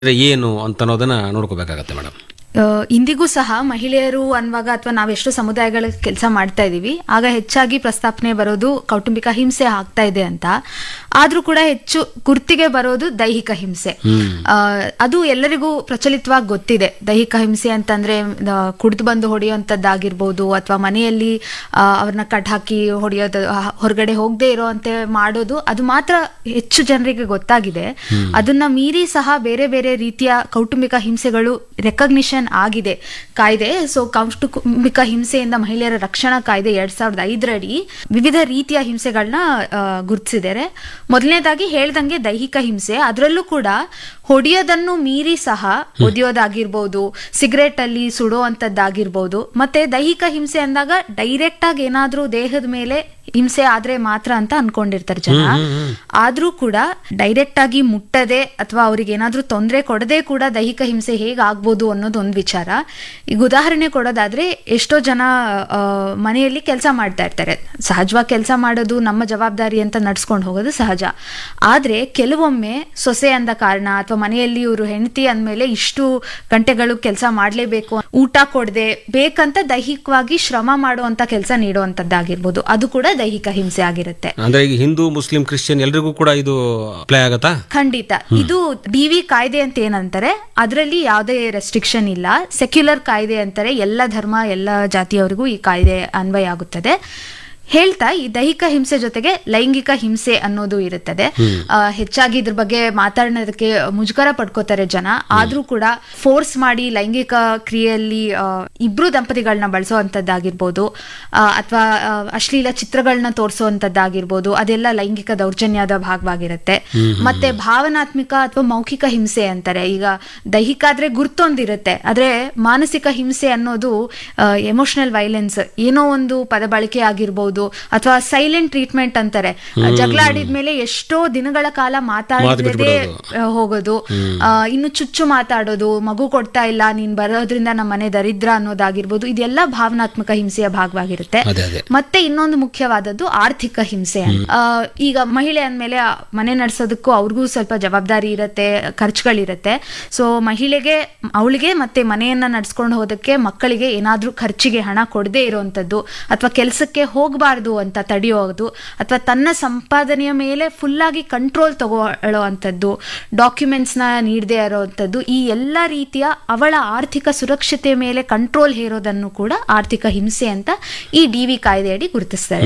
ಅಂದ್ರೆ ಏನು ಅಂತ ಅನ್ನೋದನ್ನ ನೋಡ್ಕೋಬೇಕಾಗತ್ತೆ ಮೇಡಮ್ ಆ, ಇಂದಿಗೂ ಸಹ ಮಹಿಳೆಯರು ಅನ್ನುವಾಗ ಅಥವಾ ನಾವೆಷ್ಟು ಸಮುದಾಯಗಳ ಕೆಲಸ ಮಾಡ್ತಾ ಇದೀವಿ ಆಗ ಹೆಚ್ಚಾಗಿ ಪ್ರಸ್ತಾಪನೆ ಬರೋದು ಕೌಟುಂಬಿಕ ಹಿಂಸೆ ಆಗ್ತಾ ಇದೆ ಅಂತ ಆದ್ರೂ ಕೂಡ ಹೆಚ್ಚು ಗುರ್ತಿಗೆ ಬರೋದು ದೈಹಿಕ ಹಿಂಸೆ ಆ, ಅದು ಎಲ್ಲರಿಗೂ ಪ್ರಚಲಿತವಾಗಿ ಗೊತ್ತಿದೆ ದೈಹಿಕ ಹಿಂಸೆ ಅಂತಂದ್ರೆ ಕುಡಿದು ಬಂದು ಹೊಡೆಯುವಂಥದ್ದಾಗಿರ್ಬೋದು ಅಥವಾ ಮನೆಯಲ್ಲಿ ಆ, ಅವ್ರನ್ನ ಕಟ್ ಹಾಕಿ ಹೊಡೆಯೋದು ಆ, ಹೊರಗಡೆ ಹೋಗದೆ ಇರೋಂತೆ ಮಾಡೋದು ಅದು ಮಾತ್ರ ಹೆಚ್ಚು ಜನರಿಗೆ ಗೊತ್ತಾಗಿದೆ ಅದನ್ನ ಮೀರಿ ಸಹ ಬೇರೆ ಬೇರೆ ರೀತಿಯ ಕೌಟುಂಬಿಕ ಹಿಂಸೆಗಳು ರೆಕಗ್ನಿಷನ್ ಆಗಿದೆ ಕಾಯ್ದೆ ಸೊ ಕೌಟುಂಬಿಕ ಹಿಂಸೆಯಿಂದ ಮಹಿಳೆಯರ ರಕ್ಷಣಾ ಕಾಯ್ದೆ ಎರಡ್ ಸಾವಿರದ ಐದರಡಿ ವಿವಿಧ ರೀತಿಯ ಹಿಂಸೆಗಳನ್ನ ಗುರುತಿಸಿದ್ದಾರೆ ಮೊದಲನೇದಾಗಿ ಹೇಳ್ದಂಗೆ ದೈಹಿಕ ಹಿಂಸೆ ಅದರಲ್ಲೂ ಕೂಡ ಹೊಡೆಯೋದನ್ನು ಮೀರಿ ಸಹ ಒದೆಯೋದಾಗಿರ್ಬೋದು ಸಿಗರೇಟ್ ಅಲ್ಲಿ ಸುಡೋ ಅಂತದ್ದಾಗಿರ್ಬೋದು ಮತ್ತೆ ದೈಹಿಕ ಹಿಂಸೆ ಅಂದಾಗ ಡೈರೆಕ್ಟ್ ಆಗಿ ಏನಾದ್ರೂ ದೇಹದ ಮೇಲೆ ಹಿಂಸೆ ಆದ್ರೆ ಮಾತ್ರ ಅಂತ ಅನ್ಕೊಂಡಿರ್ತಾರೆ ಜನ ಆದ್ರೂ ಕೂಡ ಡೈರೆಕ್ಟ್ ಆಗಿ ಮುಟ್ಟದೆ ಅಥವಾ ಅವ್ರಿಗೆ ಏನಾದ್ರೂ ತೊಂದರೆ ಕೊಡದೆ ಕೂಡ ದೈಹಿಕ ಹಿಂಸೆ ಹೇಗ್ ಆಗ್ಬೋದು ಅನ್ನೋದು ಒಂದು ವಿಚಾರ ಈಗ ಉದಾಹರಣೆ ಕೊಡೋದಾದ್ರೆ ಎಷ್ಟೋ ಜನ ಆ, ಮನೆಯಲ್ಲಿ ಕೆಲಸ ಮಾಡ್ತಾ ಇರ್ತಾರೆ ಸಹಜವಾಗಿ ಕೆಲಸ ಮಾಡೋದು ನಮ್ಮ ಜವಾಬ್ದಾರಿ ಅಂತ ನಡ್ಸ್ಕೊಂಡು ಹೋಗೋದು ಸಹಜ ಆದ್ರೆ ಕೆಲವೊಮ್ಮೆ ಸೊಸೆ ಅಂದ ಕಾರಣ ಅಥವಾ ಮನೆಯಲ್ಲಿ ಇವರು ಹೆಂಡತಿ ಅಂದ್ಮೇಲೆ ಇಷ್ಟು ಗಂಟೆಗಳು ಕೆಲಸ ಮಾಡ್ಲೇಬೇಕು ಊಟ ಕೊಡದೆ ಬೇಕಂತ ದೈಹಿಕವಾಗಿ ಶ್ರಮ ಮಾಡುವಂತ ಕೆಲಸ ನೀಡುವಂತದ್ದಾಗಿರ್ಬೋದು ಅದು ಕೂಡ ದೈಹಿಕ ಹಿಂಸೆ ಆಗಿರುತ್ತೆ ಅಂದ್ರೆ ಈಗ ಹಿಂದೂ ಮುಸ್ಲಿಂ ಕ್ರಿಶ್ಚಿಯನ್ ಎಲ್ರಿಗೂ ಕೂಡ ಇದು ಅಪ್ಲೈ ಆಗತ್ತಾ ಖಂಡಿತ ಇದು ಡಿ ವಿ ಕಾಯ್ದೆ ಅಂತ ಏನಂತಾರೆ ಅದರಲ್ಲಿ ಯಾವುದೇ ರೆಸ್ಟ್ರಿಕ್ಷನ್ ಇಲ್ಲ ಸೆಕ್ಯುಲರ್ ಕಾಯ್ದೆ ಅಂತಾರೆ ಎಲ್ಲ ಧರ್ಮ ಎಲ್ಲ ಜಾತಿಯವರಿಗೂ ಈ ಕಾಯ್ದೆ ಅನ್ವಯ ಆಗುತ್ತದೆ ಹೇಳ್ತಾ ಈ ದೈಹಿಕ ಹಿಂಸೆ ಜೊತೆಗೆ ಲೈಂಗಿಕ ಹಿಂಸೆ ಅನ್ನೋದು ಇರುತ್ತದೆ ಆ, ಹೆಚ್ಚಾಗಿ ಇದ್ರ ಬಗ್ಗೆ ಮಾತಾಡೋದಕ್ಕೆ ಮುಜುಗರ ಪಡ್ಕೋತಾರೆ ಜನ ಆದ್ರೂ ಕೂಡ ಫೋರ್ಸ್ ಮಾಡಿ ಲೈಂಗಿಕ ಕ್ರಿಯೆಯಲ್ಲಿ ಆ, ಇಬ್ರು ದಂಪತಿಗಳನ್ನ ಬಳಸುವಂತದ್ದಾಗಿರ್ಬೋದು ಅಥವಾ ಅಶ್ಲೀಲ ಚಿತ್ರಗಳನ್ನ ತೋರಿಸುವಂತದ್ದಾಗಿರ್ಬೋದು ಅದೆಲ್ಲ ಲೈಂಗಿಕ ದೌರ್ಜನ್ಯದ ಭಾಗವಾಗಿರುತ್ತೆ ಮತ್ತೆ ಭಾವನಾತ್ಮಕ ಅಥವಾ ಮೌಖಿಕ ಹಿಂಸೆ ಅಂತಾರೆ ಈಗ ದೈಹಿಕ ಆದ್ರೆ ಗುರ್ತೊಂದಿರುತ್ತೆ ಆದ್ರೆ ಮಾನಸಿಕ ಹಿಂಸೆ ಅನ್ನೋದು ಎಮೋಷನಲ್ ವೈಲೆನ್ಸ್ ಏನೋ ಒಂದು ಪದ ಬಳಕೆ ಆಗಿರ್ಬೋದು ಅಥವಾ ಸೈಲೆಂಟ್ ಟ್ರೀಟ್ಮೆಂಟ್ ಅಂತಾರೆ ಜಗಳ ಆಡಿದ್ಮೇಲೆ ಎಷ್ಟೋ ದಿನಗಳ ಕಾಲ ಮಾತಾಡದೇ ಹೋಗೋದು ಆ, ಇನ್ನು ಚುಚ್ಚು ಮಾತಾಡೋದು ಮಗು ಕೊಡ್ತಾ ಇಲ್ಲ ನೀನ್ ಬರೋದ್ರಿಂದ ನಮ್ಮ ಮನೆ ದರಿದ್ರ ಅನ್ನೋದಾಗಿರ್ಬೋದು ಇದೆಲ್ಲ ಭಾವನಾತ್ಮಕ ಹಿಂಸೆಯ ಭಾಗವಾಗಿರುತ್ತೆ ಅದೇ ಅದೇ ಮತ್ತೆ ಇನ್ನೊಂದು ಮುಖ್ಯವಾದದ್ದು ಆರ್ಥಿಕ ಹಿಂಸೆ ಆ, ಈಗ ಮಹಿಳೆ ಅಂದ್ಮೇಲೆ ಆ ಮನೆ ನಡೆಸೋದಕ್ಕೂ ಅವ್ರಿಗೂ ಸ್ವಲ್ಪ ಜವಾಬ್ದಾರಿ ಇರುತ್ತೆ ಖರ್ಚುಗಳಿರುತ್ತೆ ಸೊ ಮಹಿಳೆಗೆ ಅವಳಿಗೆ ಮತ್ತೆ ಮನೆಯನ್ನ ನಡ್ಸ್ಕೊಂಡು ಹೋದಕ್ಕೆ ಮಕ್ಕಳಿಗೆ ಏನಾದ್ರೂ ಖರ್ಚಿಗೆ ಹಣ ಕೊಡದೇ ಇರುವಂತದ್ದು ಅಥವಾ ಕೆಲಸಕ್ಕೆ ಹೋಗಬಾರ್ದು ಅಂತ ತಡೆಯೋದು ಅಥವಾ ತನ್ನ ಸಂಪಾದನೆಯ ಮೇಲೆ ಫುಲ್ ಆಗಿ ಕಂಟ್ರೋಲ್ ತಗೊಳ್ಳೋ ಅಂಥದ್ದು ಡಾಕ್ಯುಮೆಂಟ್ಸ್ ನ ನೀಡದೇ ಇರೋವಂಥದ್ದು ಈ ಎಲ್ಲ ರೀತಿಯ ಅವಳ ಆರ್ಥಿಕ ಸುರಕ್ಷತೆ ಮೇಲೆ ಕಂಟ್ರೋಲ್ ಹೇರೋದನ್ನು ಕೂಡ ಆರ್ಥಿಕ ಹಿಂಸೆ ಅಂತ ಈ ಡಿ ವಿ ಕಾಯ್ದೆಯಡಿ ಗುರುತಿಸ್ತಾರೆ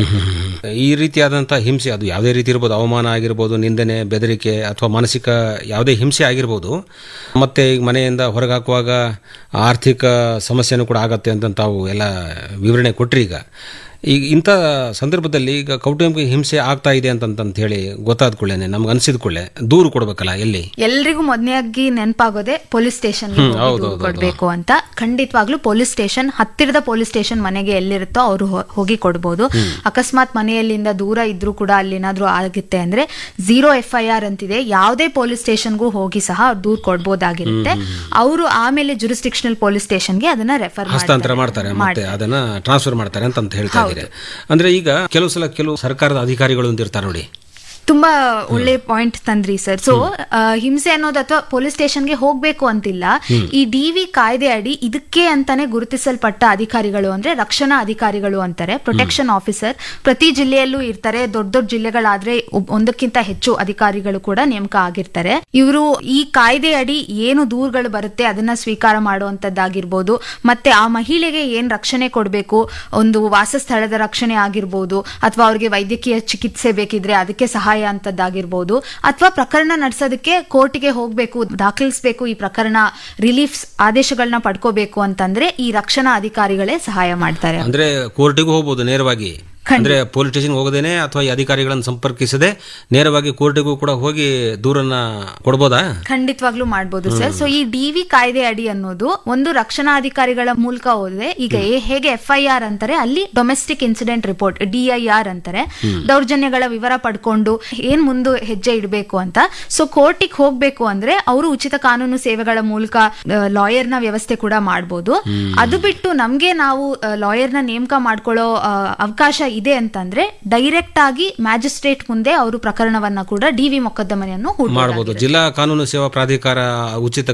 ಈ ರೀತಿಯಾದಂತಹ ಹಿಂಸೆ ಅದು ಯಾವುದೇ ರೀತಿ ಇರ್ಬೋದು ಅವಮಾನ ಆಗಿರ್ಬೋದು ನಿಂದನೆ ಬೆದರಿಕೆ ಅಥವಾ ಮಾನಸಿಕ ಯಾವುದೇ ಹಿಂಸೆ ಆಗಿರ್ಬೋದು ಮತ್ತೆ ಈಗ ಮನೆಯಿಂದ ಹೊರಗೆ ಹಾಕುವಾಗ ಆರ್ಥಿಕ ಸಮಸ್ಯೆನೂ ಕೂಡ ಆಗತ್ತೆ ಅಂತ ತಾವು ಎಲ್ಲ ವಿವರಣೆ ಕೊಟ್ರಿ ಈಗ ಈಗ ಇಂಥ ಸಂದರ್ಭದಲ್ಲಿ ಈಗ ಕೌಟುಂಬಿಕ ಹಿಂಸೆ ಆಗ್ತಾ ಇದೆ ಅಂತಂತ ಹೇಳಿ ಗೊತ್ತಾದ ಕೂಡಲೇ ನಮ್ಗೆ ಅನ್ಸಿದ ಕೂಡಲೇ ದೂರು ಕೊಡ್ಬೇಕಲ್ಲ ಎಲ್ಲಿ ಎಲ್ರಿಗೂ ಮೊದಲನೇಯಾಗಿ ನೆನಪಾಗೋದೆ ಪೊಲೀಸ್ ಸ್ಟೇಷನ್ ಕೊಡ್ಬೇಕು ಅಂತ ಖಂಡಿತವಾಗ್ಲೂ ಪೊಲೀಸ್ ಸ್ಟೇಷನ್ ಹತ್ತಿರದ ಪೊಲೀಸ್ ಸ್ಟೇಷನ್ ಮನೆಗೆ ಎಲ್ಲಿರುತ್ತೋ ಅವರು ಹೋಗಿ ಕೊಡ್ಬೋದು ಅಕಸ್ಮಾತ್ ಮನೆಯಲ್ಲಿಂದ ದೂರ ಇದ್ರೂ ಕೂಡ ಅಲ್ಲೇನಾದ್ರೂ ಆಗುತ್ತೆ ಅಂದ್ರೆ ಝೀರೋ ಎಫ್ ಐ ಆರ್ ಅಂತಿದೆ ಯಾವುದೇ ಪೊಲೀಸ್ ಸ್ಟೇಷನ್ಗೂ ಹೋಗಿ ಸಹ ಅವ್ರು ದೂರ್ ಕೊಡ್ಬೋದಾಗಿರುತ್ತೆ ಅವರು ಆಮೇಲೆ ಜುರಿಸ್ಟಿಕ್ಷನಲ್ ಪೊಲೀಸ್ ಸ್ಟೇಷನ್ಗೆ ಅದನ್ನ ರೆಫರ್ ಹಸ್ತಾಂತರ ಮಾಡ್ತಾರೆ ಮತ್ತೆ ಅದನ್ನ ಟ್ರಾನ್ಸ್ಫರ್ ಮಾಡ್ತಾರೆ ಅಂತ ಅಂತ ಹೇಳ್ತಾ ಇದ್ದೀರಿ ಅಂದ್ರೆ ಈಗ ಕೆಲವು ಸಲ ಕೆಲವು ಸರ್ಕಾರದ ಅಧಿಕಾರಿಗಳು ಅಂತ ಇರ್ತಾರೆ ನೋಡಿ ತುಂಬಾ ಒಳ್ಳೆ ಪಾಯಿಂಟ್ ತಂದ್ರಿ ಸರ್ ಸೊ ಹಿಂಸೆ ಅನ್ನೋದು ಅಥವಾ ಪೊಲೀಸ್ ಸ್ಟೇಷನ್ಗೆ ಹೋಗ್ಬೇಕು ಅಂತಿಲ್ಲ ಈ ಡಿ ವಿ ಕಾಯ್ದೆ ಅಡಿ ಇದಕ್ಕೆ ಅಂತಾನೆ ಗುರುತಿಸಲ್ಪಟ್ಟ ಅಧಿಕಾರಿಗಳು ಅಂದ್ರೆ ರಕ್ಷಣಾ ಅಧಿಕಾರಿಗಳು ಅಂತಾರೆ ಪ್ರೊಟೆಕ್ಷನ್ ಆಫೀಸರ್ ಪ್ರತಿ ಜಿಲ್ಲೆಯಲ್ಲೂ ಇರ್ತಾರೆ ದೊಡ್ಡ ದೊಡ್ಡ ಜಿಲ್ಲೆಗಳಾದ್ರೆ ಒಬ್- ಒಂದಕ್ಕಿಂತ ಹೆಚ್ಚು ಅಧಿಕಾರಿಗಳು ಕೂಡ ನೇಮಕ ಆಗಿರ್ತಾರೆ ಇವರು ಈ ಕಾಯ್ದೆ ಅಡಿ ಏನು ದೂರುಗಳು ಬರುತ್ತೆ ಅದನ್ನ ಸ್ವೀಕಾರ ಮಾಡುವಂತದ್ದಾಗಿರ್ಬೋದು ಮತ್ತೆ ಆ ಮಹಿಳೆಗೆ ಏನ್ ರಕ್ಷಣೆ ಕೊಡಬೇಕು ಒಂದು ವಾಸಸ್ಥಳದ ರಕ್ಷಣೆ ಆಗಿರ್ಬೋದು ಅಥವಾ ಅವ್ರಿಗೆ ವೈದ್ಯಕೀಯ ಚಿಕಿತ್ಸೆ ಬೇಕಿದ್ರೆ ಅದಕ್ಕೆ ಸಹಾಯ ಅಂತದ್ದಾಗಿರ್ಬೋದು ಅಥವಾ ಪ್ರಕರಣ ನಡೆಸೋದಕ್ಕೆ ಕೋರ್ಟಿಗೆ ಹೋಗ್ಬೇಕು ದಾಖಲಿಸಬೇಕು ಈ ಪ್ರಕರಣ ರಿಲೀಫ್ ಆದೇಶಗಳನ್ನ ಪಡ್ಕೋಬೇಕು ಅಂತಂದ್ರೆ ಈ ರಕ್ಷಣಾ ಅಧಿಕಾರಿಗಳೇ ಸಹಾಯ ಮಾಡ್ತಾರೆ ಅಂದ್ರೆ ಕೋರ್ಟಿಗೂ ಹೋಗ್ಬೋದು ನೇರವಾಗಿ ಅಂದ್ರೆ ಪೊಲೀಸ್ ಸ್ಟೇಷನ್ ಹೋಗದೇನೆ ಅಥವಾ ಈ ಅಧಿಕಾರಿಗಳನ್ನು ಸಂಪರ್ಕಿಸದೆ ನೇರವಾಗಿ ಕೋರ್ಟಿಗೂ ಕೂಡ ಹೋಗಿ ದೂರನ್ನ ಕೊಡ್ಬೋದಾ ಖಂಡಿತವಾಗ್ಲೂ ಮಾಡ್ಬೋದು ಸರ್ ಸೊ ಈ ಡಿ ವಿ ಕಾಯ್ದೆ ಅಡಿ ಅನ್ನೋದು ಒಂದು ರಕ್ಷಣಾ ಅಧಿಕಾರಿಗಳ ಮೂಲಕ ಹೋದ್ರೆ ಈಗ ಏ- ಹೇಗೆ ಎಫ್ ಐ ಆರ್ ಅಂತಾರೆ ಅಲ್ಲಿ domestic incident report D I R ಅಂತಾರೆ ದೌರ್ಜನ್ಯಗಳ ವಿವರ ಪಡ್ಕೊಂಡು ಏನ್ ಮುಂದೆ ಹೆಜ್ಜೆ ಇಡಬೇಕು ಅಂತ ಸೊ ಕೋರ್ಟಿಗೆ ಹೋಗ್ಬೇಕು ಅಂದ್ರೆ ಅವರು ಉಚಿತ ಕಾನೂನು ಸೇವೆಗಳ ಮೂಲಕ ಲಾಯರ್ ನ ವ್ಯವಸ್ಥೆ ಕೂಡ ಮಾಡ್ಬೋದು ಅದು ಬಿಟ್ಟು ನಮ್ಗೆ ನಾವು ಲಾಯರ್ ನ ನೇಮಕ ಮಾಡ್ಕೊಳ್ಳೋ ಆ, ಅವಕಾಶ ಇದೆ ಅಂತಂದ್ರೆ ಡೈರೆಕ್ಟ್ ಆಗಿ ಮ್ಯಾಜಿಸ್ಟ್ರೇಟ್ ಮುಂದೆ ಅವರು ಪ್ರಕರಣವನ್ನ ಕೂಡ ಡಿ ವಿ ಮೊಕದ್ದಮೆಯನ್ನು ಹೂಡಬಹುದಾಗಿದೆ. ಮಾಡಬಹುದು ಜಿಲ್ಲಾ ಕಾನೂನು ಸೇವಾ ಪ್ರಾಧಿಕಾರ ಉಚಿತ